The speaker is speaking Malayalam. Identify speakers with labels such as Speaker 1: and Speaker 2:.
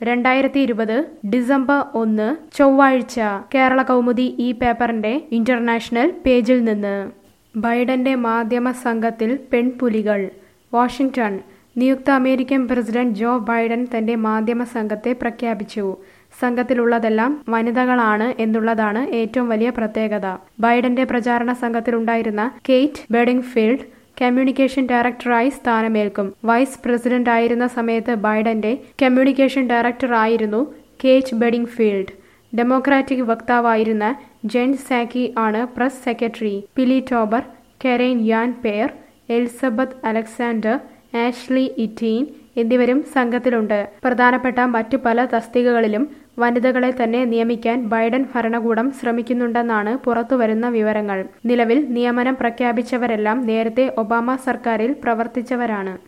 Speaker 1: രണ്ടായിരത്തി ഇരുപത് ഡിസംബർ ഒന്ന് ചൊവ്വാഴ്ച കേരള കൗമുദി ഈ പേപ്പറിന്റെ ഇന്റർനാഷണൽ പേജിൽ നിന്ന് ബൈഡന്റെ മാധ്യമ സംഘത്തിൽ പെൺപുലികൾ വാഷിംഗ്ടൺ നിയുക്ത അമേരിക്കൻ പ്രസിഡന്റ് ജോ ബൈഡൻ തന്റെ മാധ്യമ സംഘത്തെ പ്രഖ്യാപിച്ചു സംഘത്തിലുള്ളതെല്ലാം വനിതകളാണ് എന്നുള്ളതാണ് ഏറ്റവും വലിയ പ്രത്യേകത ബൈഡന്റെ പ്രചാരണ സംഘത്തിലുണ്ടായിരുന്ന കെയ്റ്റ് ബെഡിംഗ്ഫീൽഡ് കമ്മ്യൂണിക്കേഷൻ ഡയറക്ടറായി സ്ഥാനമേൽക്കും വൈസ് പ്രസിഡന്റ് ആയിരുന്ന സമയത്ത് ബൈഡന്റെ കമ്മ്യൂണിക്കേഷൻ ഡയറക്ടർ ആയിരുന്നു കേറ്റ് ബെഡിംഗ്ഫീൽഡ് ഡെമോക്രാറ്റിക് വക്താവായിരുന്ന ജെൻ സാക്കി ആണ് പ്രസ് സെക്രട്ടറി പിലി ടോബർ കെറൈൻ യാൻ പേർ എലിസബത്ത് അലക്സാണ്ടർ ആഷ്ലി ഇറ്റീൻ എന്നിവരും സംഘത്തിലുണ്ട് പ്രധാനപ്പെട്ട മറ്റു പല തസ്തികകളിലും വനിതകളെ തന്നെ നിയമിക്കാൻ ബൈഡൻ ഭരണകൂടം ശ്രമിക്കുന്നുണ്ടെന്നാണ് പുറത്തുവരുന്ന വിവരങ്ങൾ നിലവിൽ നിയമനം പ്രഖ്യാപിച്ചവരെല്ലാം നേരത്തെ ഒബാമ സർക്കാരിൽ പ്രവർത്തിച്ചവരാണ്